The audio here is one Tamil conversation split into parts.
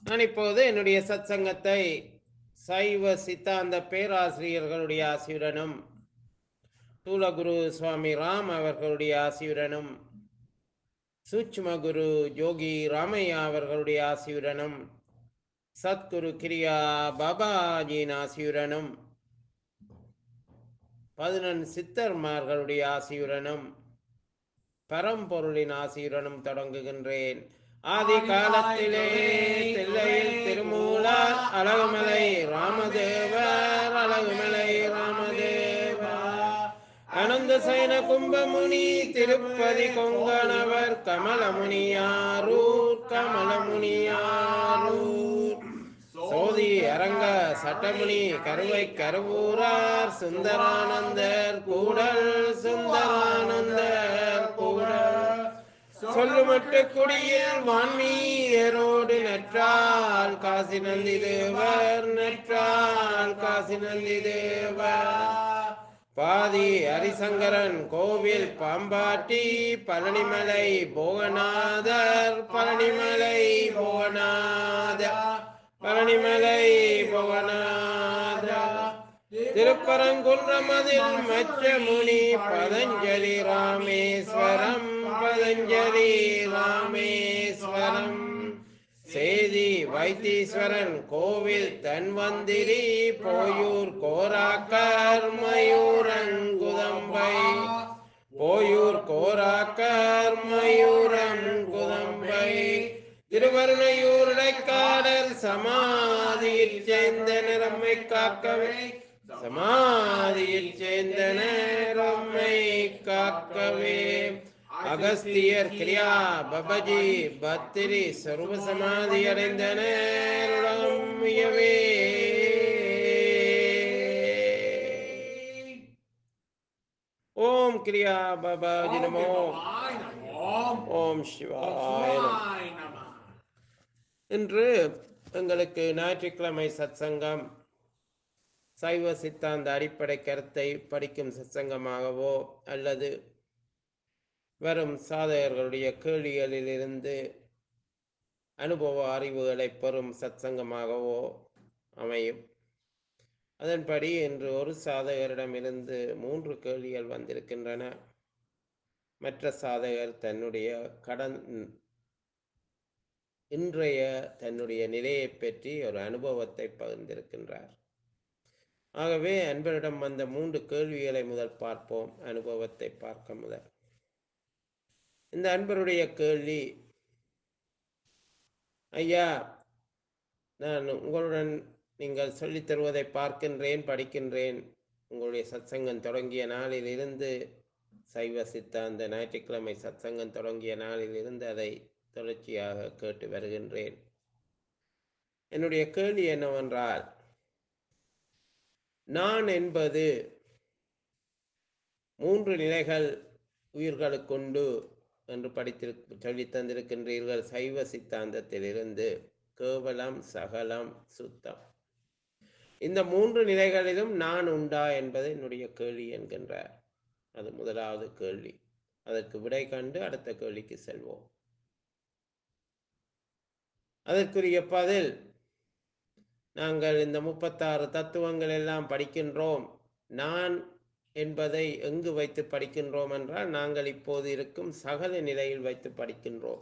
நான் இப்போது என்னுடைய சத்சங்கத்தை சைவ சித்தாந்த பேராசிரியர்களுடைய ஆசியுடனும் தூலகுரு சுவாமி ராம் அவர்களுடைய ஆசியுடனும் சூட்சும குரு யோகி ராமையா அவர்களுடைய ஆசியுடனும் சத்குரு கிரியா பாபாஜியின் ஆசியுடனும் பதினெண் சித்தர்மார்களுடைய ஆசியுடனும் பரம்பொருளின் ஆசியுடனும் தொடங்குகின்றேன் ஆதி காலத்திலே தில்லையில் திருமூலர் அழகுமலை ராமதேவர் அழகுமலை ராமதேவர் அனந்த சயன கும்பமுனி திருப்பதி கொங்கணவர் கமலமுனியாரூர் கமலமுனியாரூர் சோதி அரங்க சட்டமுனி கருவை கருவூரார் சுந்தரானந்தர் கூடல் சுந்தரானந்தர் கூடல் சொல்லுமட்டு குடியில் வான்மீயரோடு நற்றால் காசி நந்தி தேவர் நற்றால் காசி நந்தி தேவர் பாதி ஹரிசங்கரன் கோவில் பாம்பாட்டி பழனிமலை போகநாதர் பழனிமலை போகநாதர் பழனிமலை போகநாதர் திருப்பரங்குன்றமதில் மச்சமுனி பதஞ்சலி ராமேஸ்வரம் பதஞ்சலி ராமேஸ்வரம் சேதி வைத்தீஸ்வரன் கோவில் தன்வந்திரி போயூர் கோராக்கர் மயூரங்குதம்பை போயூர் கோராக்கர் மயூரங்குதம்பை திருவருணையூர் இடைக்காடல் சமாதியில் சேர்ந்த நிறம்மை காக்கவே சமாதியில் சேர்ந்த நேரம்மை காக்கவே அகஸ்தியர் கிரியா பபஜி பத்திரி சர்வ சமாதி அடைந்த நேரம் மியவே ஓம் கிரியா பாபாஜி நமோ ஓம் சிவாய நமோ. இன்று எங்களுக்கு ஞாயிற்றுக்கிழமை சத்சங்கம் சைவ சித்தாந்த அடிப்படை கருத்தை படிக்கும் சத்சங்கமாகவோ அல்லது வரும் சாதகர்களுடைய கேள்விகளிலிருந்து அனுபவ அறிவுகளை பெறும் சத்சங்கமாகவோ அமையும் அதன்படி இன்று ஒரு சாதகரிடமிருந்து மூன்று கேள்விகள் வந்திருக்கின்றன மற்ற சாதகர் தன்னுடைய கடன் இன்றைய தன்னுடைய நிலையை பற்றி ஒரு அனுபவத்தை பகிர்ந்திருக்கின்றார் ஆகவே அன்பரிடம் வந்த மூன்று கேள்விகளை முதல் பார்ப்போம் அனுபவத்தை பார்க்க முதல் இந்த அன்பருடைய கேள்வி ஐயா நான் உங்களுடன் நீங்கள் சொல்லித் தருவதை பார்க்கின்றேன் படிக்கின்றேன் உங்களுடைய சத்சங்கம் தொடங்கிய நாளில் இருந்து சைவ சித்தாந்த ஞாயிற்றுக்கிழமை சத்சங்கம் தொடங்கிய நாளில் இருந்து அதை தொடர்ச்சியாக கேட்டு வருகின்றேன் என்னுடைய கேள்வி என்னவென்றால் நான் என்பது மூன்று நிலைகள் உயிர்களுக்குண்டு என்று படித்திரு சொல்லித் தந்திருக்கின்றீர்கள் சைவ சித்தாந்தத்திலிருந்து கேவலம் சகலம் சுத்தம் இந்த மூன்று நிலைகளிலும் நான் உண்டா என்பது என்னுடைய கேள்வி என்கின்றார் அது முதலாவது கேள்வி அதற்கு விடை கண்டு அடுத்த கேள்விக்கு செல்வோம் அதற்குரிய பதில் நாங்கள் இந்த முப்பத்தாறு தத்துவங்கள் எல்லாம் படிக்கின்றோம் நான் என்பதை எங்கு வைத்து படிக்கின்றோம் என்றால் நாங்கள் இப்போது இருக்கும் சகல நிலையில் வைத்து படிக்கின்றோம்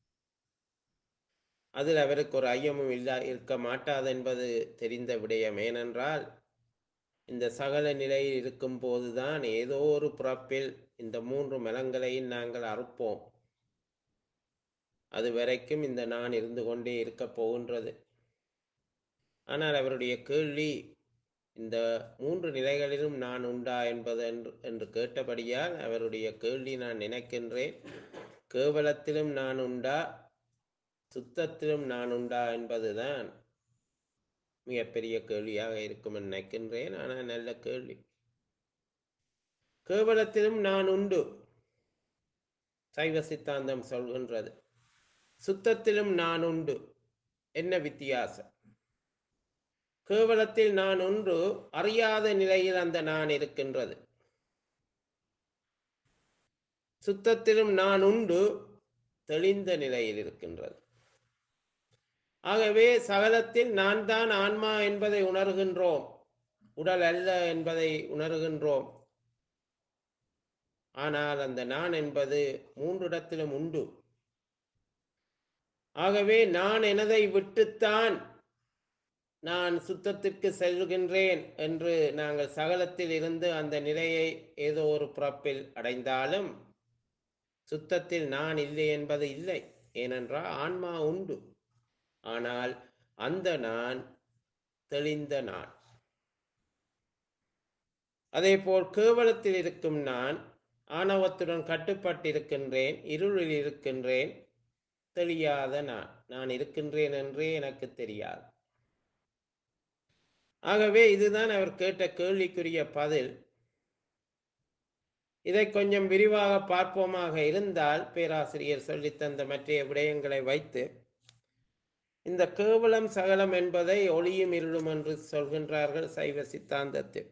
அதில் அவருக்கு ஒரு ஐயமும் இல்லா இருக்க மாட்டாது என்பது தெரிந்த விடயம் ஏனென்றால் இந்த சகல நிலையில் இருக்கும் போதுதான் ஏதோ ஒரு பிறப்பில் இந்த மூன்று மலங்களையும் நாங்கள் அறுப்போம் அது வரைக்கும் இந்த நான் இருந்து கொண்டே இருக்கப் போகின்றது ஆனால் அவருடைய கேள்வி இந்த மூன்று நிலைகளிலும் நான் உண்டா என்பது என்று என்று கேட்டபடியால் அவருடைய கேள்வி நான் நினைக்கின்றேன் கேவலத்திலும் நான் உண்டா சுத்தத்திலும் நான் உண்டா என்பதுதான் மிகப்பெரிய கேள்வியாக இருக்கும் என்று நினைக்கின்றேன் ஆனால் நல்ல கேள்வி கேவலத்திலும் நான் உண்டு சைவ சித்தாந்தம் சொல்கின்றது சுத்தத்திலும் நான் உண்டு என்ன வித்தியாசம் கேவலத்தில் நான் ஒன்று அறியாத நிலையில் அந்த நான் இருக்கின்றது சுத்தத்திலும் நான் உண்டு தெளிந்த நிலையில் இருக்கின்றது ஆகவே சகலத்தில் நான் தான் ஆன்மா என்பதை உணர்கின்றோம் உடல் அல்ல என்பதை உணர்கின்றோம் ஆனால் அந்த நான் என்பது மூன்று இடத்திலும் உண்டு ஆகவே நான் எனதை விட்டுத்தான் நான் சுத்தத்திற்கு செல்கின்றேன் என்று நாங்கள் சகலத்தில் இருந்து அந்த நிலையை ஏதோ ஒரு பிறப்பில் அடைந்தாலும் சுத்தத்தில் நான் இல்லை என்பது இல்லை ஏனென்றால் ஆன்மா உண்டு ஆனால் அந்த நான் தெளிந்த நான் அதேபோல் கேவலத்தில் இருக்கும் நான் ஆணவத்துடன் கட்டுப்பட்டிருக்கின்றேன் இருளில் இருக்கின்றேன் தெரியாத நான் நான் இருக்கின்றேன் என்றே எனக்கு தெரியாது ஆகவே இதுதான் அவர் கேட்ட கேள்விக்குரிய பதில் இதை கொஞ்சம் விரிவாக பார்ப்போமாக இருந்தால் பேராசிரியர் சொல்லித்தந்த மற்ற விடயங்களை வைத்து இந்த கேவலம் சகலம் என்பதை ஒளியும் இருளும் என்று சொல்கின்றார்கள் சைவ சித்தாந்தத்தில்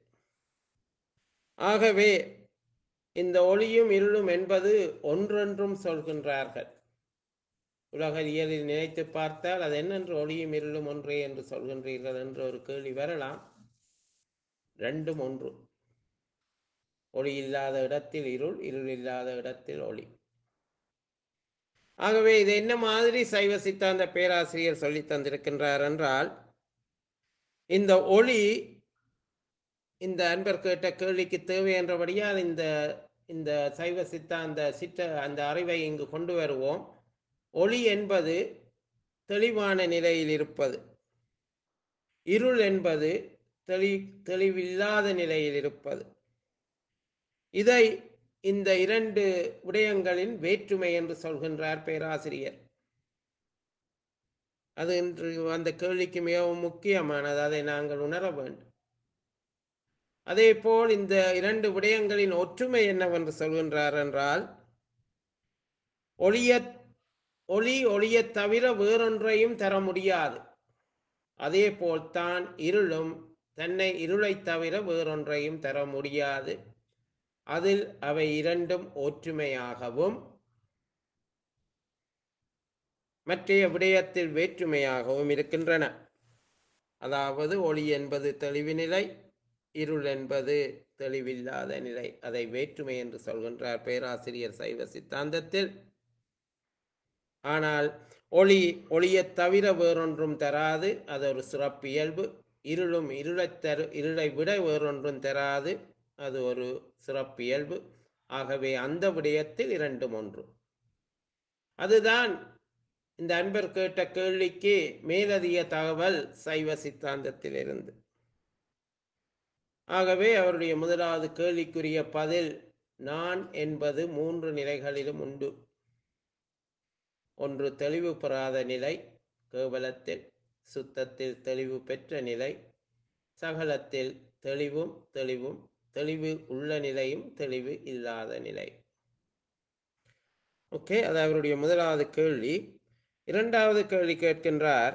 ஆகவே இந்த ஒளியும் இருளும் என்பது ஒன்றென்றும் சொல்கின்றார்கள் உலகியலில் நினைத்து பார்த்தால் அது என்னென்று ஒளியும் இருளும் ஒன்றே என்று சொல்கின்றீர்கள் என்று ஒரு கேள்வி வரலாம் ரெண்டும் ஒன்று ஒளி இல்லாத இடத்தில் இருள் இருள் இல்லாத இடத்தில் ஒளி ஆகவே இது என்ன மாதிரி சைவ சித்தாந்த பேராசிரியர் சொல்லி தந்திருக்கின்றார் என்றால் இந்த ஒளி இந்த அன்பர் கேட்ட கேள்விக்கு தேவை என்றபடியால் இந்த இந்த சைவ சித்தாந்த சித்த அந்த அறிவை இங்கு கொண்டு வருவோம் ஒளி என்பது தெளிவான நிலையில் இருப்பது இருள் என்பது தெளி தெளிவில்லாத நிலையில் இருப்பது இதை இந்த இரண்டு விடயங்களின் வேற்றுமை என்று சொல்கின்றார் பேராசிரியர் அது இன்று அந்த கேள்விக்கு மிகவும் முக்கியமானது அதை நாங்கள் உணர வேண்டும் அதே போல் இந்த இரண்டு விடயங்களின் ஒற்றுமை என்னவென்று சொல்கின்றார் என்றால் ஒளிய ஒளி ஒளியத் தவிர வேறொன்றையும் தர முடியாது அதே போல்தான் இருளும் தன்னை இருளைத் தவிர வேறொன்றையும் தர முடியாது அதில் அவை இரண்டும் ஒற்றுமையாகவும் மற்றைய விடயத்தில் வேற்றுமையாகவும் இருக்கின்றன அதாவது ஒளி என்பது தெளிவு நிலை இருள் என்பது தெளிவில்லாத நிலை அதை வேற்றுமை என்று சொல்கின்றார் பேராசிரியர் சைவ சித்தாந்தத்தில் ஆனால் ஒளி ஒளியத் தவிர வேறொன்றும் தராது அது ஒரு சிறப்பியல்பு இருளும் இருளைத் தரு இருளை விட வேறொன்றும் தராது அது ஒரு சிறப்பியல்பு ஆகவே அந்த விடயத்தில் இரண்டும் ஒன்று அதுதான் இந்த அன்பர் கேட்ட கேள்விக்கு மேலதிக தகவல் சைவ சித்தாந்தத்திலிருந்து ஆகவே அவருடைய முதலாவது கேள்விக்குரிய பதில் நான் என்பது மூன்று நிலைகளிலும் உண்டு ஒன்று தெளிவு பெறாத நிலை கேவலத்தில் சுத்தத்தில் தெளிவு பெற்ற நிலை சகலத்தில் தெளிவும் தெளிவும் தெளிவு உள்ள நிலையும் தெளிவு இல்லாத நிலை ஓகே அது அவருடைய முதலாவது கேள்வி இரண்டாவது கேள்வி கேட்கின்றார்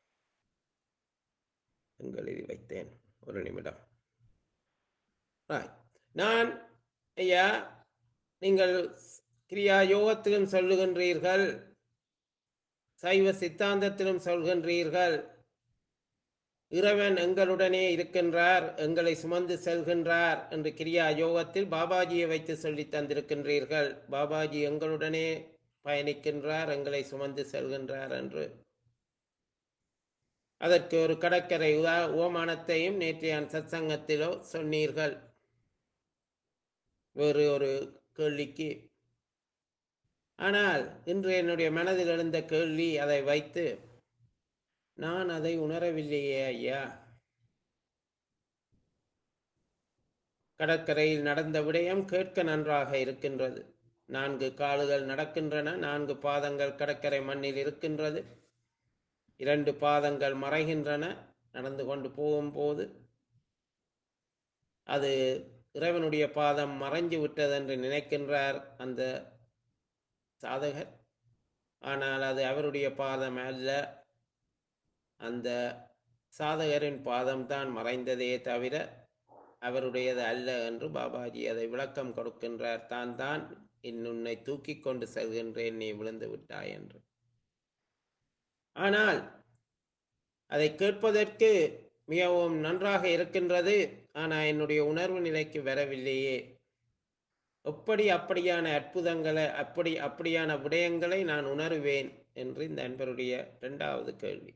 எங்களில் வைத்தேன் ஒரு நிமிடம் Right. நான் ஐயா நீங்கள் கிரியா யோகத்திலும் சொல்லுகின்றீர்கள் சைவ சித்தாந்தத்திலும் சொல்கின்றீர்கள் இறைவன் எங்களுடனே இருக்கின்றார் எங்களை சுமந்து செல்கின்றார் என்று கிரியா யோகத்தில் பாபாஜியை வைத்து சொல்லி தந்திருக்கின்றீர்கள் பாபாஜி எங்களுடனே பயணிக்கின்றார் எங்களை சுமந்து செல்கின்றார் என்று அதற்கு ஒரு கடற்கரை உதா ஓமானத்தையும் நேற்றைய சத்சங்கத்திலோ சொன்னீர்கள் வேறு ஒரு கேள்விக்கு ஆனால் இன்று என்னுடைய மனதில் எழுந்த கேள்வி அதை வைத்து நான் அதை உணரவில்லையே ஐயா கடற்கரையில் நடந்த விடயம் கேட்க நன்றாக இருக்கின்றது நான்கு கால்கள் நடக்கின்றன நான்கு பாதங்கள் கடற்கரை மண்ணில் இருக்கின்றது இரண்டு பாதங்கள் மறைகின்றன நடந்து கொண்டு போகும்போது அது இறைவனுடைய பாதம் மறைஞ்சு விட்டது என்று நினைக்கின்றார் அந்த சாதகர் ஆனால் அது அவருடைய பாதம் அல்ல அந்த சாதகரின் பாதம்தான் மறைந்ததே தவிர அவருடையது அல்ல என்று பாபாஜி அதை விளக்கம் கொடுக்கின்றார் தான் தான் இன்னுன்னை தூக்கி கொண்டு செல்கின்றேன் நீ விழுந்து விட்டாய் என்று ஆனால் அதை கேட்பதற்கு மிகவும் நன்றாக இருக்கின்றது ஆனால் என்னுடைய உணர்வு நிலைக்கு வரவில்லையே எப்படி அப்படியான அற்புதங்களை அப்படி அப்படியான விடயங்களை நான் உணருவேன் என்று இந்த அன்பருடைய இரண்டாவது கேள்வி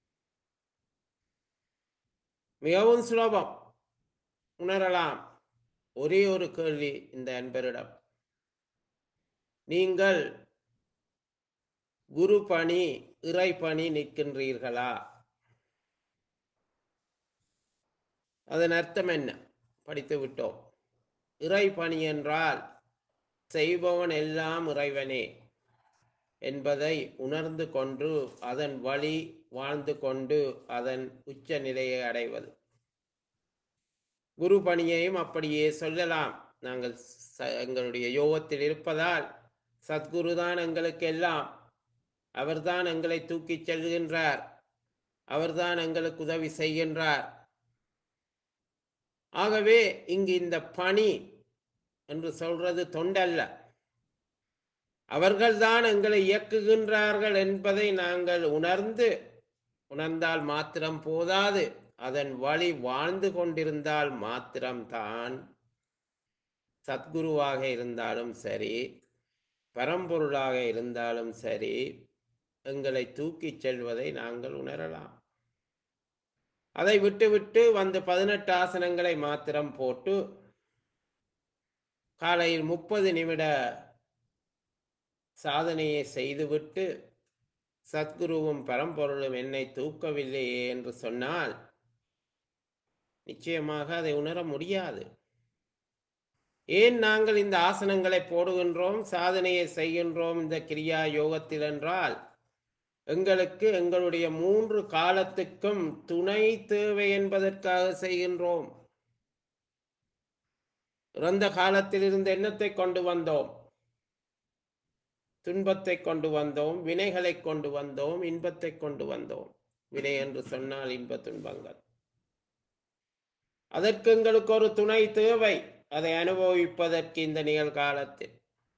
மிகவும் சுலபம் உணரலாம் ஒரே ஒரு கேள்வி இந்த அன்பரிடம் நீங்கள் குரு பணி இறை பணி நிற்கின்றீர்களா அதன் அர்த்தம் என்ன படித்து விட்டோம் இறை பணி என்றால் செய்பவன் எல்லாம் இறைவனே என்பதை உணர்ந்து கொண்டு அதன் வழி வாழ்ந்து கொண்டு அதன் உச்ச நிலையை அடைவது குரு பணியையும் அப்படியே சொல்லலாம் நாங்கள் ச- எங்களுடைய யோகத்தில் இருப்பதால் சத்குரு தான் எங்களுக்கு எல்லாம் அவர்தான் எங்களை தூக்கிச் செல்கின்றார் அவர்தான் எங்களுக்கு உதவி செய்கின்றார் ஆகவே இங்கு இந்த பணி என்று சொல்றது தொண்டல்ல அவர்கள்தான் எங்களை இயக்குகின்றார்கள் என்பதை நாங்கள் உணர்ந்து உணர்ந்தால் மாத்திரம் போதாது அதன் வழி வாழ்ந்து கொண்டிருந்தால் மாத்திரம்தான் சத்குருவாக இருந்தாலும் சரி பரம்பொருளாக இருந்தாலும் சரி எங்களை தூக்கிச் செல்வதை நாங்கள் உணரலாம் அதை விட்டுவிட்டு வந்து பதினெட்டு ஆசனங்களை மாத்திரம் போட்டு காலையில் முப்பது நிமிட சாதனையை செய்துவிட்டு சத்குருவும் பரம்பொருளும் என்னை தூக்கவில்லையே என்று சொன்னால் நிச்சயமாக அதை உணர முடியாது ஏன் நாங்கள் இந்த ஆசனங்களை போடுகின்றோம் சாதனையை செய்கின்றோம் இந்த கிரியா யோகத்தில் என்றால் எங்களுக்கு எங்களுடைய மூன்று காலத்துக்கும் துணை தேவை என்பதற்காக செய்கின்றோம் இறந்த காலத்தில் இருந்து எண்ணத்தை கொண்டு வந்தோம் துன்பத்தை கொண்டு வந்தோம் வினைகளை கொண்டு வந்தோம் இன்பத்தை கொண்டு வந்தோம் வினை என்று சொன்னால் இன்ப துன்பங்கள் அதற்கு எங்களுக்கு ஒரு துணை தேவை அதை அனுபவிப்பதற்கு இந்த நிகழ்காலத்தில்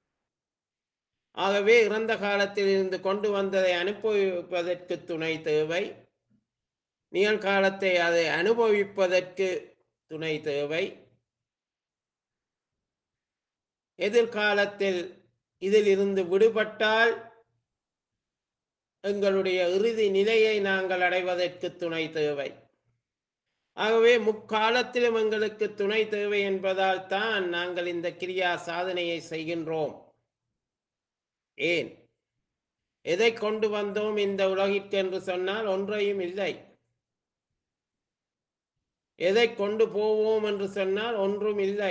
ஆகவே இறந்த காலத்தில் இருந்து கொண்டு வந்ததை அனுபவிப்பதற்கு துணை தேவை நிகழ்காலத்தை அதை அனுபவிப்பதற்கு துணை தேவை எதிர்காலத்தில் இதில் இருந்து விடுபட்டால் எங்களுடைய இறுதி நிலையை நாங்கள் அடைவதற்கு துணை தேவை ஆகவே முக்காலத்திலும் எங்களுக்கு துணை தேவை என்பதால் தான் நாங்கள் இந்த கிரியா சாதனையை செய்கின்றோம் ஏன் எதை கொண்டு வந்தோம் இந்த உலகிற்கு என்று சொன்னால் ஒன்றையும் இல்லை எதை கொண்டு போவோம் என்று சொன்னால் ஒன்றும் இல்லை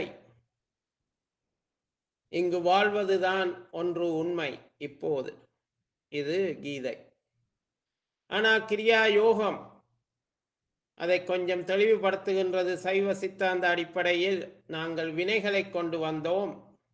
இங்கு வாழ்வதுதான் ஒன்று உண்மை இப்போது இது கீதை ஆனால் கிரியா யோகம் அதை கொஞ்சம் தெளிவுபடுத்துகின்றது சைவ சித்தாந்த அடிப்படையில் நாங்கள் வினைகளை கொண்டு வந்தோம்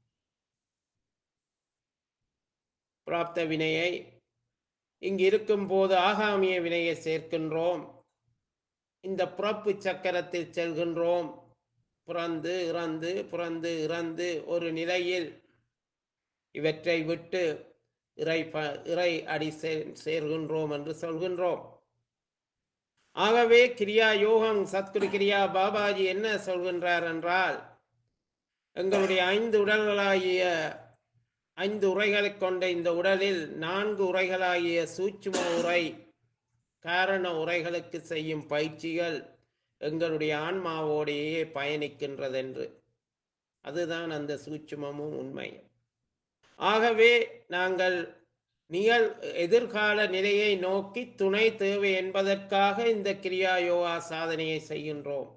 பிராப்த வினையை இங்கு இருக்கும் போது ஆகாமிய வினையை சேர்க்கின்றோம் இந்த பிறப்பு சக்கரத்தில் செல்கின்றோம் பிறந்து இறந்து பிறந்து இறந்து ஒரு நிலையில் இவற்றை விட்டு இறை ப இறை அடி சே- சேர்கின்றோம் என்று சொல்கின்றோம் ஆகவே கிரியா யோகம் சத்குரு கிரியா பாபாஜி என்ன சொல்கின்றார் என்றால் எங்களுடைய ஐந்து உடல்களாகிய ஐந்து உரைகளை கொண்ட இந்த உடலில் நான்கு உரைகளாகிய சூட்சும உரை காரண உரைகளுக்கு செய்யும் பயிற்சிகள் எங்களுடைய ஆன்மாவோடையே பயணிக்கின்றதென்று அதுதான் அந்த சூட்சுமமும் உண்மையும் ஆகவே நாங்கள் நிகழ் எதிர்கால நிலையை நோக்கி துணை தேவை என்பதற்காக இந்த கிரியா யோகா சாதனையை செய்கின்றோம்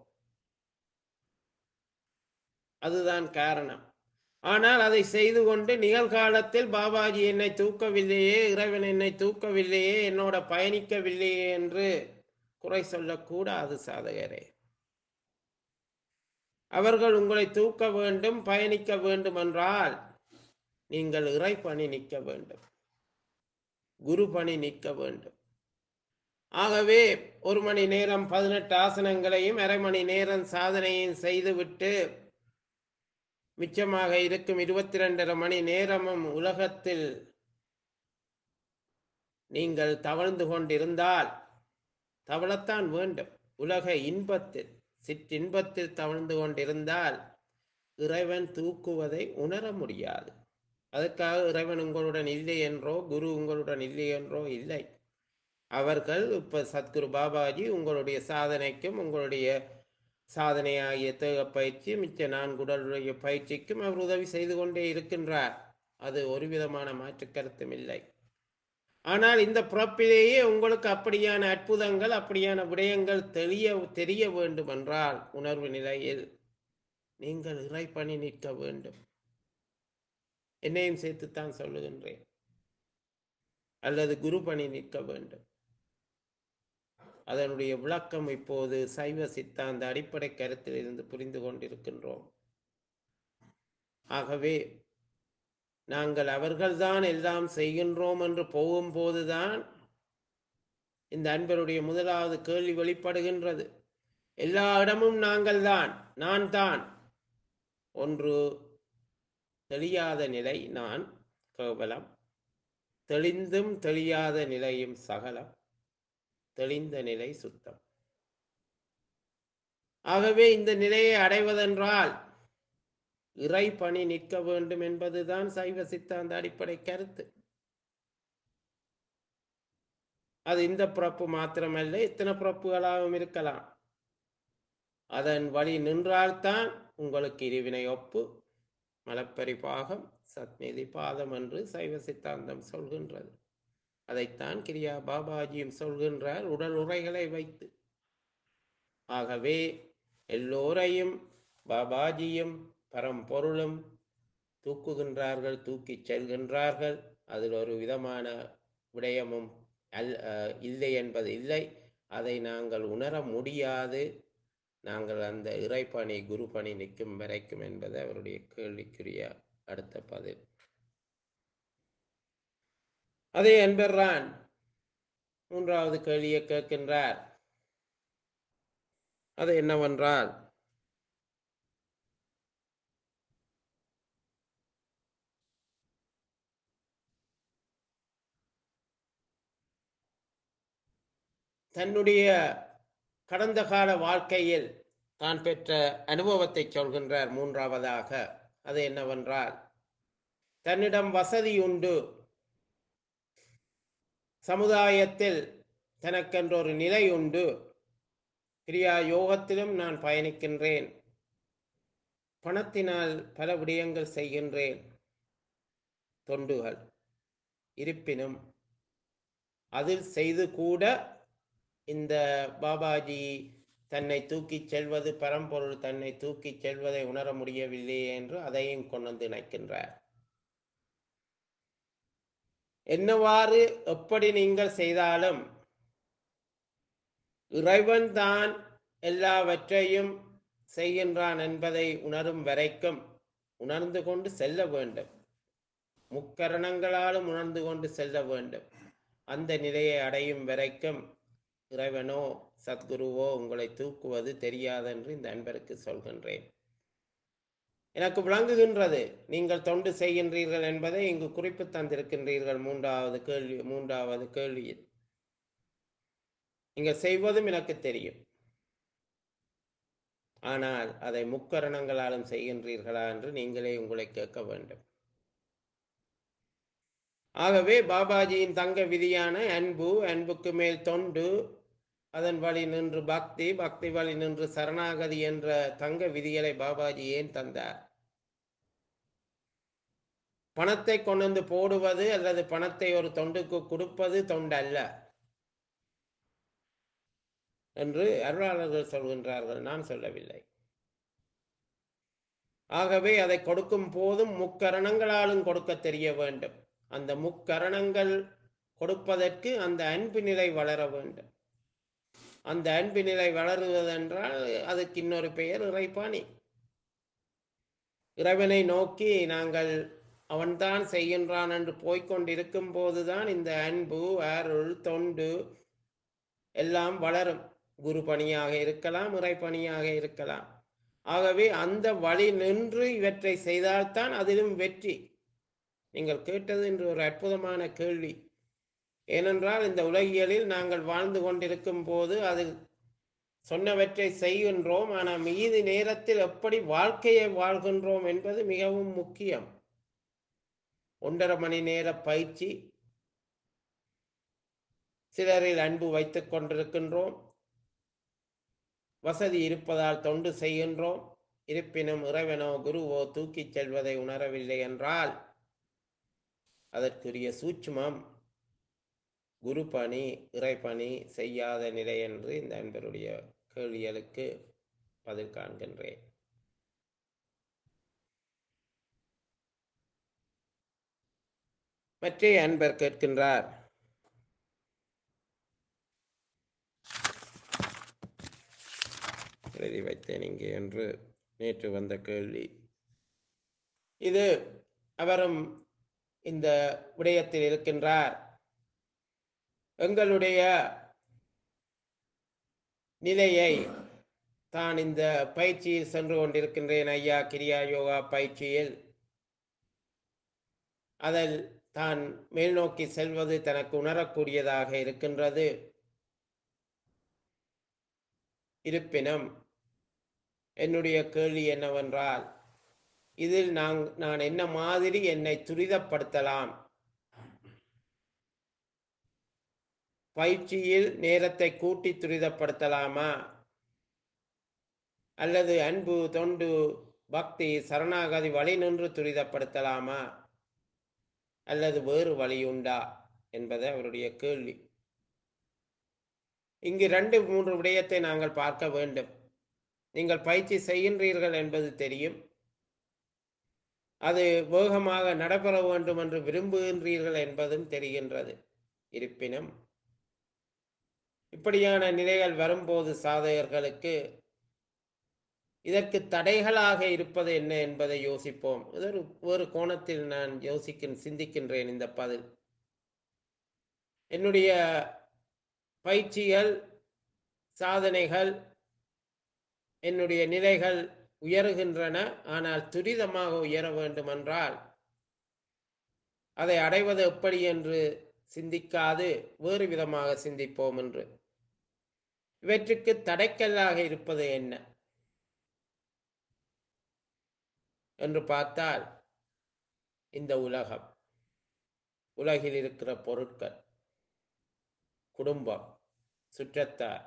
அதுதான் காரணம் ஆனால் அதை செய்து கொண்டு நிகழ்காலத்தில் பாபாஜி என்னை தூக்கவில்லையே இறைவன் என்னை தூக்கவில்லையே என்னோட பயணிக்கவில்லையே என்று குறை சொல்லக்கூடாது சாதகரே அவர்கள் உங்களை தூக்க வேண்டும் பயணிக்க வேண்டும் என்றால் நீங்கள் இறை பணி நிற்க வேண்டும் குரு பணி நிற்க வேண்டும் ஆகவே ஒரு மணி நேரம் பதினெட்டு ஆசனங்களையும் அரை மணி நேரம் சாதனையும் செய்துவிட்டு மிச்சமாக இருக்கும் இருபத்தி ரெண்டரை மணி நேரமும் உலகத்தில் நீங்கள் தவழ்ந்து கொண்டிருந்தால் தவழத்தான் வேண்டும் உலக இன்பத்தில் சிற்றின்பத்தில் தவழ்ந்து கொண்டிருந்தால் இறைவன் தூக்குவதை உணர முடியாது அதுக்காக இறைவன் உங்களுடன் இல்லை என்றோ குரு உங்களுடன் இல்லை என்றோ இல்லை அவர்கள் இப்ப சத்குரு பாபாஜி உங்களுடைய சாதனைக்கும் உங்களுடைய சாதனையாகிய தேக பயிற்சி மிச்ச நான்குடலுடைய பயிற்சிக்கும் அவர் உதவி செய்து கொண்டே இருக்கின்றார் அது ஒரு விதமான மாற்று கருத்தும் இல்லை ஆனால் இந்த பிறப்பிலேயே உங்களுக்கு அப்படியான அற்புதங்கள் அப்படியான விடயங்கள் தெரிய தெரிய வேண்டும் என்றால் உணர்வு நிலையில் நீங்கள் இறை பணி நிற்க வேண்டும் என்னையும் சேர்த்துத்தான் சொல்லுகின்றேன் அல்லது குரு பணி நிற்க வேண்டும் அதனுடைய விளக்கம் இப்போது சைவ சித்தாந்த அடிப்படை கருத்தில் இருந்து புரிந்து கொண்டிருக்கின்றோம் ஆகவே நாங்கள் அவர்கள்தான் எல்லாம் செய்கின்றோம் என்று போகும்போதுதான் இந்த அன்பருடைய முதலாவது கேள்வி வெளிப்படுகின்றது எல்லா இடமும் நாங்கள் தான் நான் தான் ஒன்று தெளியாத நிலை நான் கேவலம் தெளிந்தும் தெளியாத நிலையும் சகலம் தெளிந்த நிலை சுத்தம் ஆகவே இந்த நிலையை அடைவதென்றால் இறை பணி நிற்க வேண்டும் என்பதுதான் சைவ சித்தாந்த அடிப்படை கருத்து அது இந்த பிறப்பு மாத்திரமல்ல இத்தனை பிறப்புகளாகவும் இருக்கலாம் அதன் வழி நின்றால்தான் உங்களுக்கு இருவினை ஒப்பு மலப்பரி பாகம் சத்நிதி பாதம் என்று சைவ சித்தாந்தம் சொல்கின்றது அதைத்தான் கிரியா பாபாஜியும் சொல்கின்றார் உடல் உரைகளை வைத்து ஆகவே எல்லோரையும் பாபாஜியும் பரம்பொருளும் தூக்குகின்றார்கள் தூக்கிச் செல்கின்றார்கள் அதில் ஒரு விதமான விடயமும் அல் அஹ், இல்லை என்பது இல்லை அதை நாங்கள் உணர முடியாது நாங்கள் அந்த இறைப்பணி குரு பணி நிற்கும் வரைக்கும் என்பது அவருடைய கேள்விக்குரிய அடுத்த பதில் அதே என்பர்ரான் மூன்றாவது கேள்வியை கேட்கின்றார் அது என்னவென்றால் தன்னுடைய கடந்த கால வாழ்க்கையில் தான் பெற்ற அனுபவத்தை சொல்கின்றார் மூன்றாவதாக அது என்னவென்றால் தன்னிடம் வசதி உண்டு சமுதாயத்தில் தனக்கென்ற ஒரு நிலை உண்டு கிரியா யோகத்திலும் நான் பயணிக்கின்றேன் பணத்தினால் பல விடயங்கள் செய்கின்றேன் தொண்டுகள் இருப்பினும் அதில் செய்து கூட இந்த பாபாஜி தன்னை தூக்கிச் செல்வது பரம்பொருள் தன்னை தூக்கிச் செல்வதை உணர முடியவில்லையே என்று அதையும் கொண்டு வந்து இணைக்கின்றார் என்னவாறு எப்படி நீங்கள் செய்தாலும் இறைவன் தான் எல்லாவற்றையும் செய்கின்றான் என்பதை உணரும் வரைக்கும் உணர்ந்து கொண்டு செல்ல வேண்டும் முக்கரணங்களாலும் உணர்ந்து கொண்டு செல்ல வேண்டும் அந்த நிலையை அடையும் வரைக்கும் இறைவனோ சத்குருவோ உங்களை தூக்குவது தெரியாதென்று இந்த அன்பருக்கு சொல்கின்றேன் எனக்கு விளங்குகின்றது நீங்கள் தொண்டு செய்கின்றீர்கள் என்பதை இங்கு குறிப்பு தந்திருக்கின்றீர்கள் மூன்றாவது கேள்வி மூன்றாவது கேள்வியில் நீங்கள் செய்வதும் எனக்கு தெரியும் ஆனால் அதை முக்கரணங்களாலும் செய்கின்றீர்களா என்று நீங்களே உங்களை கேட்க வேண்டும் ஆகவே பாபாஜியின் தங்க விதியான அன்பு அன்புக்கு மேல் தொண்டு அதன் வழி நின்று பக்தி பக்தி வழி நின்று சரணாகதி என்ற தங்க விதிகளை பாபாஜி ஏன் தந்தார் பணத்தை கொண்டு வந்து போடுவது அல்லது பணத்தை ஒரு தொண்டுக்கு கொடுப்பது தொண்டல்ல என்று அருளாளர்கள் சொல்கின்றார்கள் நான் சொல்லவில்லை ஆகவே அதை கொடுக்கும் போதும் முக்கரணங்களாலும் கொடுக்க தெரிய வேண்டும் அந்த முக்கரணங்கள் கொடுப்பதற்கு அந்த அன்பு நிலை வளர வேண்டும் அந்த அன்பு நிலை வளருவதென்றால் அதுக்கு இன்னொரு பெயர் இறைப்பாணி இறைவனை நோக்கி நாங்கள் அவன்தான் செய்கின்றான் என்று போய்க்கொண்டிருக்கும் போதுதான் இந்த அன்பு அருள் தொண்டு எல்லாம் வளரும் குரு பணியாக இருக்கலாம் இறைப்பணியாக இருக்கலாம் ஆகவே அந்த வழி நின்று இவற்றை செய்தால்தான் அதிலும் வெற்றி நீங்கள் கேட்டது என்று ஒரு அற்புதமான கேள்வி ஏனென்றால் இந்த உலகியலில் நாங்கள் வாழ்ந்து கொண்டிருக்கும் போது அது சொன்னவற்றை செய்கின்றோம் ஆனால் மீதி நேரத்தில் எப்படி வாழ்க்கையை வாழ்கின்றோம் என்பது மிகவும் முக்கியம் ஒன்றரை மணி நேர பயிற்சி சிலரில் அன்பு வைத்துக் கொண்டிருக்கின்றோம் வசதி இருப்பதால் தொண்டு செய்கின்றோம் இருப்பினும் இறைவனோ குருவோ தூக்கிச் செல்வதை உணரவில்லை என்றால் அதற்குரிய சூட்சுமம் குரு பணி இறைப்பணி செய்யாத நிலை என்று இந்த அன்பருடைய கேள்விகளுக்கு பதில் காண்கின்றேன் மற்ற அன்பர் கேட்கின்றார் எழுதி வைத்தேன் இங்கே என்று நேற்று வந்த கேள்வி இது அவரும் இந்த விடயத்தில் இருக்கின்றார் எங்களுடைய நிலையை தான் இந்த பயிற்சியில் சென்று கொண்டிருக்கின்றேன் ஐயா கிரியா யோகா பயிற்சியில் அதில் தான் மேல்நோக்கி செல்வது தனக்கு உணரக்கூடியதாக இருக்கின்றது இருப்பினும் என்னுடைய கேள்வி என்னவென்றால் இதில் நான் நான் என்ன மாதிரி என்னை துரிதப்படுத்தலாம் பயிற்சியில் நேரத்தை கூட்டி துரிதப்படுத்தலாமா அல்லது அன்பு தொண்டு பக்தி சரணாகதி வழி நின்று துரிதப்படுத்தலாமா அல்லது வேறு வழி உண்டா என்பது அவருடைய கேள்வி இங்கு ரெண்டு மூன்று விடயத்தை நாங்கள் பார்க்க வேண்டும் நீங்கள் பயிற்சி செய்கின்றீர்கள் என்பது தெரியும் அது வேகமாக நடைபெற வேண்டும் என்று விரும்புகின்றீர்கள் என்பதும் தெரிகின்றது இருப்பினும் இப்படியான நிலைகள் வரும்போது சாதகர்களுக்கு இதற்கு தடைகளாக இருப்பது என்ன என்பதை யோசிப்போம் இது ஒரு ஒரு கோணத்தில் நான் யோசிக்க சிந்திக்கின்றேன் இந்த பதில் என்னுடைய பயிற்சிகள் சாதனைகள் என்னுடைய நிலைகள் உயருகின்றன ஆனால் துரிதமாக உயர வேண்டுமென்றால் அதை அடைவது எப்படி என்று சிந்திக்காது வேறு விதமாக சிந்திப்போம் என்று இவற்றுக்கு தடைக்கல்லாக இருப்பது என்ன என்று பார்த்தால் இந்த உலகம் உலகில் இருக்கிற பொருட்கள் குடும்பம் சுற்றத்தார்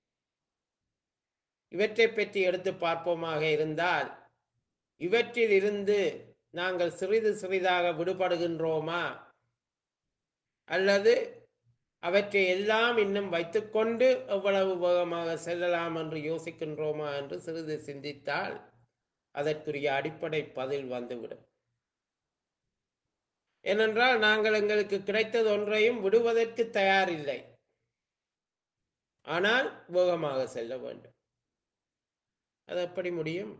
இவற்றை பற்றி எடுத்து பார்ப்போமாக இருந்தால் இவற்றில் இருந்து நாங்கள் சிறிது சிறிதாக விடுபடுகின்றோமா அல்லது அவற்றை எல்லாம் இன்னும் வைத்துக்கொண்டு எவ்வளவு வேகமாக செல்லலாம் என்று யோசிக்கின்றோமா என்று சிறிது சிந்தித்தால் அதற்குரிய அடிப்படை பதில் வந்துவிடும் ஏனென்றால் நாங்கள் எங்களுக்கு கிடைத்தது ஒன்றையும் விடுவதற்கு தயாரில்லை ஆனால் வேகமாக செல்ல வேண்டும் அது எப்படி முடியும்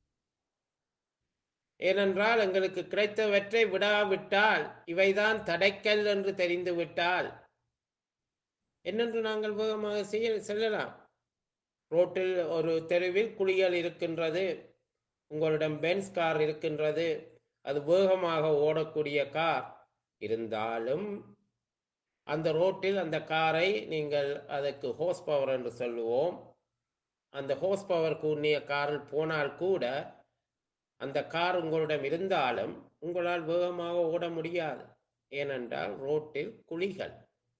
ஏனென்றால் எங்களுக்கு கிடைத்தவற்றை விடாவிட்டால் இவைதான் தடைக்கல் என்று தெரிந்துவிட்டால் என்னென்று நாங்கள் வேகமாக செய்ய செல்லலாம் ரோட்டில் ஒரு தெருவில் குளியல் இருக்கின்றது உங்களிடம் பென்ஸ் கார் இருக்கின்றது அது வேகமாக ஓடக்கூடிய கார் இருந்தாலும் அந்த ரோட்டில் அந்த காரை நீங்கள் அதற்கு ஹோஸ் பவர் என்று சொல்லுவோம் அந்த ஹோஸ் பவர் கூடிய காரில் போனால் கூட அந்த கார் உங்களிடம் இருந்தாலும் உங்களால் வேகமாக ஓட முடியாது ஏனென்றால் ரோட்டில் குழிகள்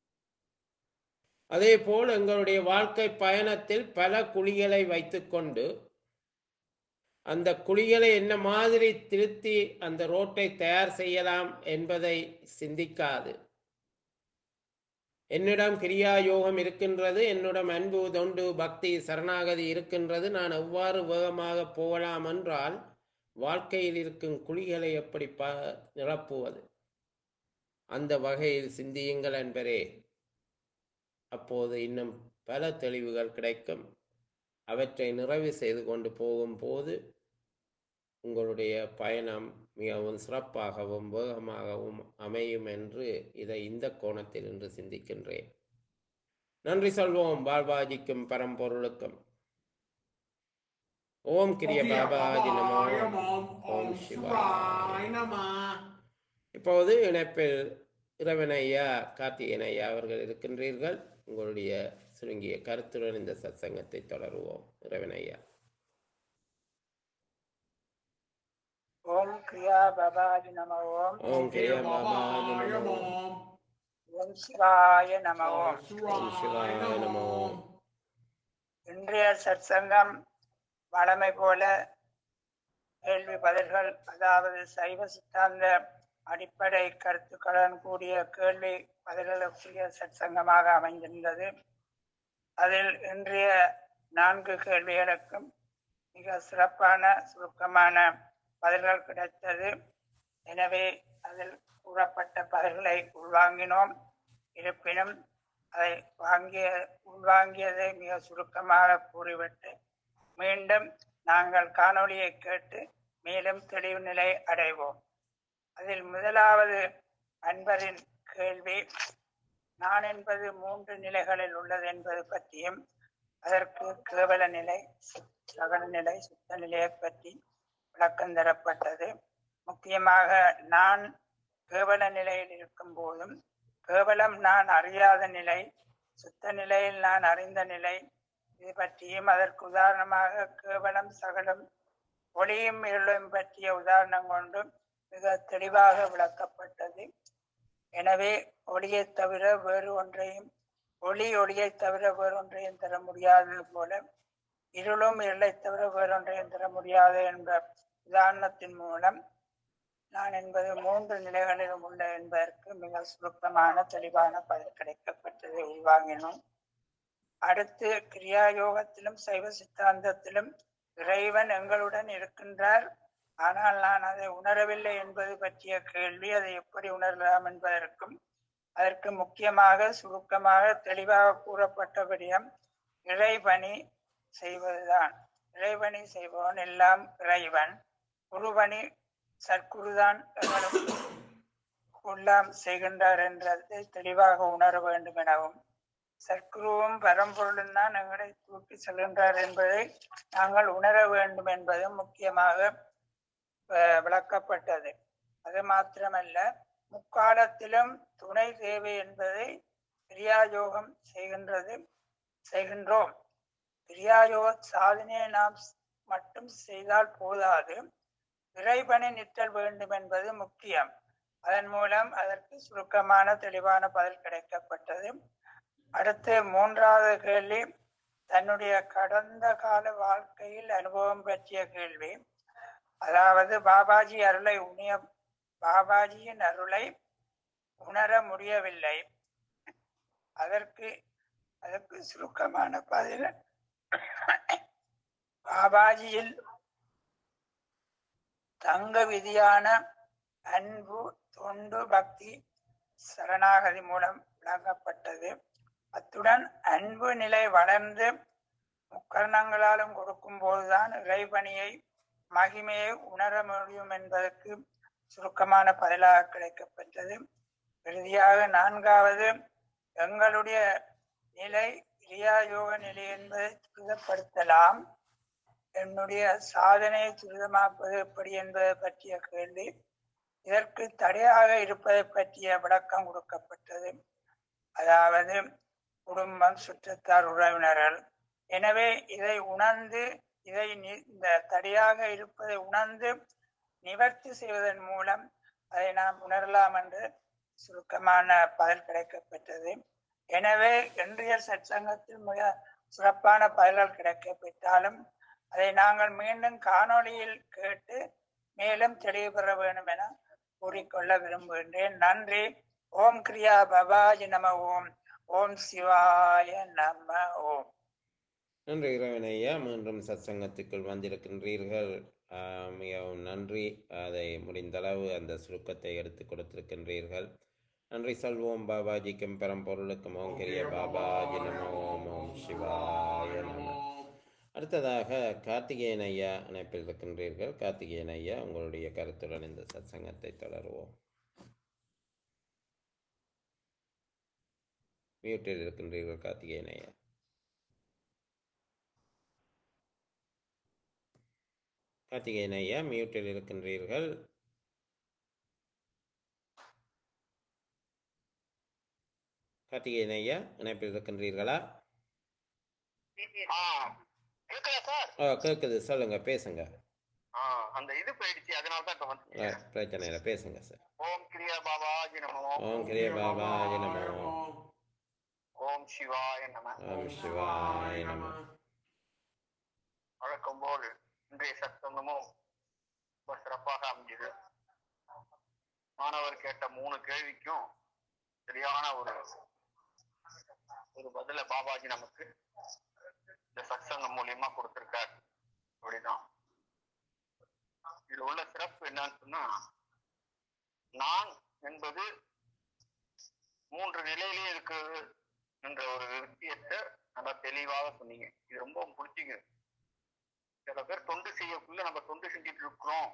அதே போல் எங்களுடைய வாழ்க்கை பயணத்தில் பல குழிகளை வைத்துக்கொண்டு அந்த குழிகளை என்ன மாதிரி திருத்தி அந்த ரோட்டை தயார் செய்யலாம் என்பதை சிந்திக்காது என்னிடம் கிரியா யோகம் இருக்கின்றது என்னிடம் அன்பு தொண்டு பக்தி சரணாகதி இருக்கின்றது நான் எவ்வாறு வேகமாக போகலாம் என்றால் வாழ்க்கையில் இருக்கும் குழிகளை எப்படி ப நிரப்புவது அந்த வகையில் சிந்தியுங்கள் என்பரே அப்போது இன்னும் பல தெளிவுகள் கிடைக்கும் அவற்றை நிறைவு செய்து கொண்டு போகும்போது உங்களுடைய பயணம் மிகவும் சிறப்பாகவும் வேகமாகவும் அமையும் என்று இதை இந்த கோணத்தில் இன்று சிந்திக்கின்றேன் நன்றி சொல்வோம் பாபாஜிக்கும் பரம்பொருளுக்கும் ஓம் கிரிய பாபாஜி நமோ ஓம் சிவாய நம இப்போது இணைப்பில் இறைவன் ஐயா கார்த்திகேயன் ஐயா அவர்கள் இருக்கின்றீர்கள் உங்களுடைய சுருங்கிய கருத்துடன் இந்த சத்சங்கத்தை தொடருவோம் இறைவன் ஐயா ஓம் கிரியா பபாஜி நம ஓம் ஓம் கிரியா பாபாஜி நமோ ஓம் சிவாய நம ஓம் ஓம் சிவாய நமோ இன்றைய சற்சங்கம் வழமை போல கேள்வி பதில்கள் அதாவது சைவ சித்தாந்த அடிப்படை கருத்துக்களுடன் கூடிய கேள்வி பதில்களுக்குரிய சற்சங்கமாக அமைந்திருந்தது அதில் இன்றைய நான்கு கேள்விகளுக்கும் மிக சிறப்பான சுருக்கமான பதில்கள் கிடைத்தது எனவே அதில் கூறப்பட்ட பதில்களை உள்வாங்கினோம் இருப்பினும் அதை வாங்கிய உள்வாங்கியதை மிக சுருக்கமாக கூறிவிட்டு மீண்டும் நாங்கள் காணொளியை கேட்டு மேலும் தெளிவு நிலை அடைவோம் அதில் முதலாவது அன்பரின் கேள்வி நான் என்பது மூன்று நிலைகளில் உள்ளது என்பது பற்றியும் அதற்கு கேவல நிலை சகல நிலை சுத்த நிலையை பற்றி விளக்கம் தரப்பட்டது முக்கியமாக நான் கேவல நிலையில் இருக்கும் போதும் கேவலம் நான் அறியாத நிலை சுத்த நிலையில் நான் அறிந்த நிலை இது பற்றியும் அதற்கு உதாரணமாக கேவலம் சகலம் ஒளியும் இருளும் பற்றிய உதாரணம் கொண்டு மிக தெளிவாக விளக்கப்பட்டது எனவே ஒளியை தவிர வேறு ஒன்றையும் ஒளி ஒளியை தவிர வேறொன்றையும் தர முடியாதது போல இருளும் இருளை தவிர வேறொன்றையும் தர முடியாது என்ற உதாரணத்தின் மூலம் நான் என்பது மூன்று நிலைகளிலும் உள்ள என்பதற்கு மிக சுருக்கமான தெளிவான பதில் கிடைக்கப்பட்டதை உள்வாங்கினோம் அடுத்து கிரியா யோகத்திலும் சைவ சித்தாந்தத்திலும் இறைவன் எங்களுடன் இருக்கின்றார் ஆனால் நான் அதை உணரவில்லை என்பது பற்றிய கேள்வி அதை எப்படி உணரலாம் என்பதற்கும் அதற்கு முக்கியமாக சுருக்கமாக தெளிவாக கூறப்பட்டபடியும் இறைபணி செய்வதுதான் இறைபணி செய்பவன் எல்லாம் இறைவன் குருபணி சற்குருதான் எங்களுக்கு எல்லாம் செய்கின்றார் என்றதை தெளிவாக உணர வேண்டும் எனவும் சற்குருவும் பரம்பொருளும் தான் எங்களை தூக்கி செல்கின்றார் என்பதை நாங்கள் உணர வேண்டும் என்பதும் முக்கியமாக அஹ், விளக்கப்பட்டது அது மாத்திரமல்ல முக்காலத்திலும் துணை தேவை என்பதை கிரியாயோகம் செய்கின்றது செய்கின்றோம் கிரியாயோக சாதனையை நாம் மட்டும் செய்தால் போதாது இறைபணி நிற்றல் வேண்டும் என்பது முக்கியம் அதன் மூலம் அதற்கு சுருக்கமான தெளிவான பதில் கிடைக்கப்பட்டது அடுத்து மூன்றாவது கேள்வி தன்னுடைய கடந்த கால வாழ்க்கையில் அனுபவம் பற்றிய கேள்வி அதாவது பாபாஜி அருளை உணிய பாபாஜியின் அருளை உணர முடியவில்லை அதற்கு அதற்கு சுருக்கமான பதில் பாபாஜியில் தங்க விதியான அன்பு தொண்டு பக்தி சரணாகதி மூலம் வழங்கப்பட்டது அத்துடன் அன்பு நிலை வளர்ந்து முக்கரணங்களாலும் கொடுக்கும் போதுதான் இறைபணியை மகிமையை உணர முடியும் என்பதற்கு சுருக்கமான பதிலாக கிடைக்கப்பட்டது இறுதியாக நான்காவது எங்களுடைய நிலை கிரியா யோக நிலை என்பதை துரிதப்படுத்தலாம் என்னுடைய சாதனையை துரிதமாக்குவது எப்படி என்பதை பற்றிய கேள்வி இதற்கு தடையாக இருப்பதை பற்றிய விளக்கம் கொடுக்கப்பட்டது அதாவது குடும்பம் சுற்றத்தார் உறவினர்கள் எனவே இதை உணர்ந்து இதை நி- இந்த தடையாக இருப்பதை உணர்ந்து நிவர்த்தி செய்வதன் மூலம் அதை நாம் உணரலாம் என்று சுருக்கமான பதில் கிடைக்கப்பட்டது எனவே இன்றைய சற்சங்கத்தில் மிக சிறப்பான பதில்கள் கிடைக்கப்பெற்றாலும் அதை நாங்கள் மீண்டும் காணொளியில் கேட்டு மேலும் தெளிவு பெற வேண்டும் என கூறிக்கொள்ள விரும்புகின்றேன் நன்றி ஓம் கிரியா பபாஜி நம ஓம் ஓம் சிவாய நம ஓம் நன்றி இறைவன் ஐயா மீண்டும் சத்சங்கத்துக்குள் வந்திருக்கின்றீர்கள் ஆஹ் மிகவும் நன்றி அதை முடிந்தளவு அந்த சுருக்கத்தை எடுத்து கொடுத்திருக்கின்றீர்கள் நன்றி சொல்வோம் பாபாஜிக்கும் பரம்பொருளுக்கும் ஓம் கிரிய பாபாஜி நம ஓம் ஓம் சிவாய நம அடுத்ததாக கார்த்திகேயன் ஐயா இணைப்பில் இருக்கின்றீர்கள் கார்த்திகேயன் ஐயா உங்களுடைய கருத்துடன் இந்த சத்சங்கத்தை தொடருவோம் மியூட்டில் இருக்கின்றீர்கள் கார்த்திகேயன் ஐயா கார்த்திகேயன் ஐயா மியூட்டில் இருக்கின்றீர்கள் கார்த்திகேயன் ஐயா இணைப்பில் இருக்கின்றீர்களா ஆ, கேக்குதா சார் ஓ கேட்குது சொல்லுங்க பேசுங்க ஆ, அந்த இது போயிடுச்சு அதனால தான் இப்ப ஆ, வந்து பிரச்சனை இல்லை பேசுங்க சார் ஓம் கிரியா பாபாஜி நமோ ஓம் கிரிய பாபாஜி நமோ ஓம் சிவாய நம ஓம் சிவாய நம வழக்கம் போல் இன்றைய சத்தங்கமும் ரொம்ப சிறப்பாக அமைஞ்சது மாணவர் கேட்ட மூணு கேள்விக்கும் சரியான ஒரு ஒரு பதில பாபாஜி நமக்கு இந்த சத்சங்கம் மூலியமா கொடுத்திருக்கார் அப்படிதான் இதுல உள்ள சிறப்பு என்னன்னு சொன்னா நான் என்பது மூன்று நிலையிலே இருக்கிறது என்ற ஒரு விஷயத்தை நல்லா தெளிவாக சொன்னீங்க இது ரொம்ப பிடிச்சிங்க சில பேர் தொண்டு செய்யக்குள்ள நம்ம தொண்டு செஞ்சுட்டு இருக்கிறோம்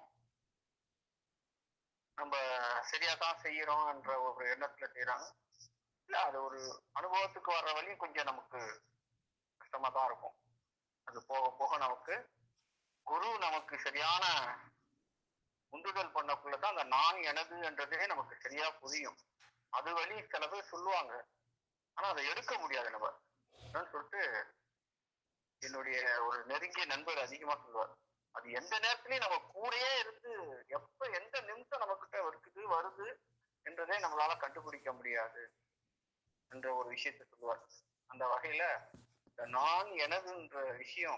நம்ம சரியா தான் செய்யறோம் என்ற ஒரு எண்ணத்துல செய்யறாங்க இல்ல அது ஒரு அனுபவத்துக்கு வர்ற வழி கொஞ்சம் நமக்கு கஷ்டமா தான் இருக்கும் அது போக போக நமக்கு குரு நமக்கு சரியான உந்துதல் பண்ணக்குள்ளதான் அந்த நான் எனது என்றதே நமக்கு சரியா புரியும் அது வழி சில பேர் சொல்லுவாங்க ஆனா அதை எடுக்க முடியாது நம்ம அதான் சொல்லிட்டு என்னுடைய ஒரு நெருங்கிய நண்பர் அதிகமா சொல்லுவார் அது எந்த நேரத்திலயும் நம்ம கூடயே இருந்து எப்ப எந்த நிமிஷம் நமக்கிட்ட இருக்குது வருது என்றதே நம்மளால கண்டுபிடிக்க முடியாது என்ற ஒரு விஷயத்தை சொல்லுவார் அந்த வகையில இந்த நான் எனதுன்ற விஷயம்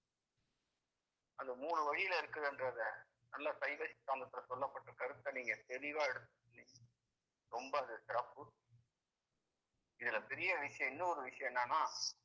அந்த மூணு வழியில இருக்குதுன்றத நல்ல சைவ சித்தாந்தத்துல சொல்லப்பட்ட கருத்தை நீங்க தெளிவா எடுத்து ரொம்ப அது சிறப்பு இதுல பெரிய விஷயம் இன்னொரு விஷயம் என்னன்னா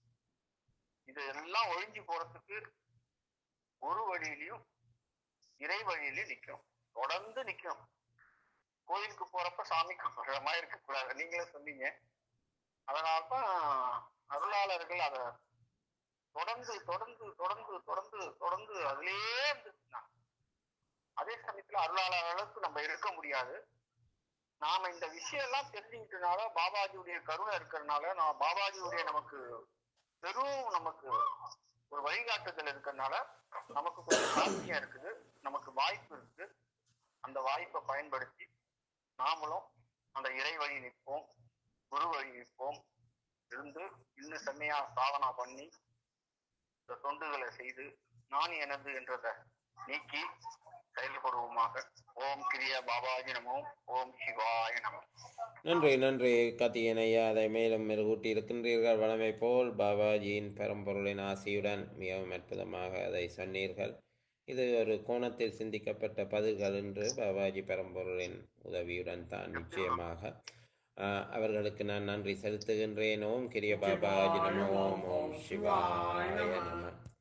இது எல்லாம் ஒழிஞ்சு போறதுக்கு ஒரு வழியிலையும் இறை வழியிலையும் நிக்கும் தொடர்ந்து நிக்கும் கோயிலுக்கு போறப்ப சாமி கும்பிடுற மாதிரி இருக்கக்கூடாது நீங்களே சொன்னீங்க அதனால்தான் அருளாளர்கள் அத தொடர்ந்து தொடர்ந்து தொடர்ந்து தொடர்ந்து தொடர்ந்து அதிலேயே இருந்துச்சுனாங்க அதே சமயத்துல அருளாளர் அளவுக்கு நம்ம இருக்க முடியாது நாம இந்த விஷயம் எல்லாம் தெரிஞ்சுக்கிட்டனால பாபாஜியுடைய கருணை இருக்கிறதுனால நான் பாபாஜியுடைய நமக்கு பெரும் நமக்கு ஒரு வழிகாட்டுதல் இருக்கிறதுனால நமக்கு கொஞ்சம் சாத்தியம் இருக்குது நமக்கு வாய்ப்பு இருக்கு அந்த வாய்ப்பை பயன்படுத்தி நாமளும் அந்த இறை வழி நிற்போம் குரு வழி நிற்போம் இருந்து இன்னும் செம்மையா சாதனா பண்ணி இந்த தொண்டுகளை செய்து நான் எனது என்றதை நீக்கி செயல்படுவோமாக ஓம் கிரியா பாபாஜி நமோ ஓம் சிவாய நமோ நன்றி நன்றி கார்த்திகேயன் ஐயா அதை மேலும் மெருகூட்டி இருக்கின்றீர்கள் வளமை போல் பாபாஜியின் பரம்பொருளின் ஆசியுடன் மிகவும் அற்புதமாக அதை சொன்னீர்கள் இது ஒரு கோணத்தில் சிந்திக்கப்பட்ட பதில்கள் என்று பாபாஜி பரம்பொருளின் உதவியுடன் தான் நிச்சயமாக ஆஹ், அவர்களுக்கு நான் நன்றி செலுத்துகின்றேன் ஓம் கிரிய பாபாஜி நமோ ஓம் ஓம் சிவாய நம